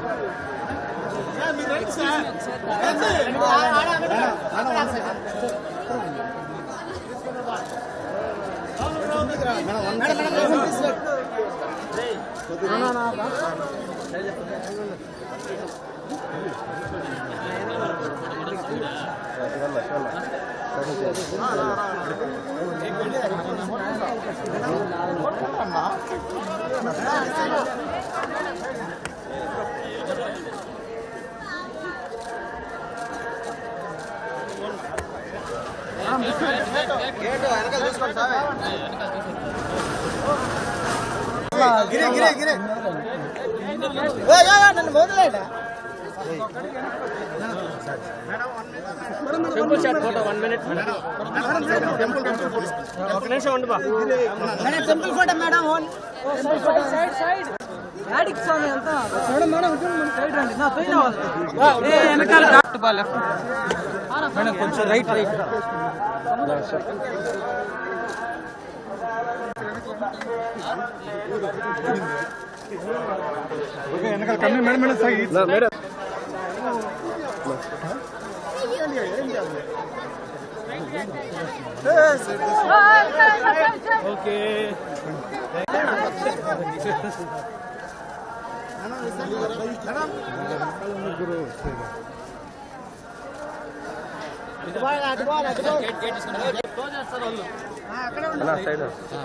temple shot photo one minute ఒక నిమిషం ఉండి బా madam temple photo madam temple photo side side యాడికి స్వామి అంతా మేడం మేడం సైడ్ రండి నా పోయిన వాళ్ళు ఏ వెనకాల డాక్టర్ బా లెఫ్ట్ మేడం కొంచెం రైట్ రైట్ మేడం ఓకే అన్న సైడ్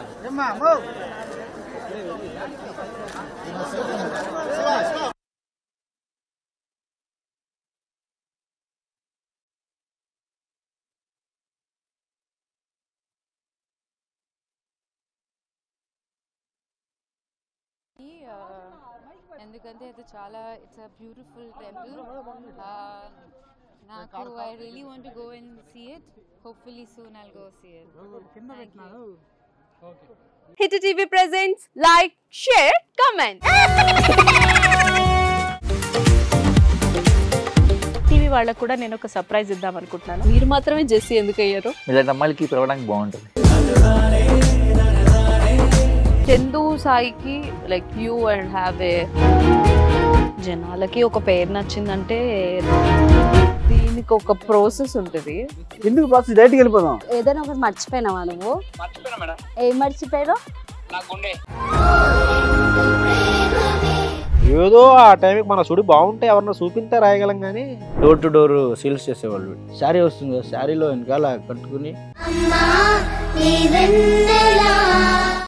ఎందుకంటే అది చాలా ఇట్స్ అ బ్యూటిఫుల్ టెంపుల్ నాకు I really want go and see it hopefully soon I'll go see it hit TV presents like share comment TV వాళ్ళకు కూడా నేను ఒక సర్ప్రైజ్ ఇద్దాం అనుకుంటున్నాను మీరు మాత్రమే జెస్సీ ఎందుకు అయ్యారు ఇలాంటి అమ్మాయిలకి పిలవడానికి బాగుంటుంది చందు సాయికి like you and have a జనాలకి ఒక పేరు నచ్చిందంటే దీనికి ఒక ప్రాసెస్ ఉంటుంది ఎందుకు ప్రాసెస్ డైరెక్ట్కి వెళ్ళిపోదాం ఏదైనా ఒకటి మర్చిపోయినావా నువ్వు ఏం మర్చిపోయావు ఏదో ఆ టైంకి మన సుడి బాగుంటే ఎవరన్నా చూపిస్తే రాయగలం కానీ డోర్ టు డోర్ సేల్స్ చేసేవాళ్ళు శారీ వస్తుంది కదా శారీలో వెనకాల కట్టుకుని అమ్మా నీ వెన్నెలా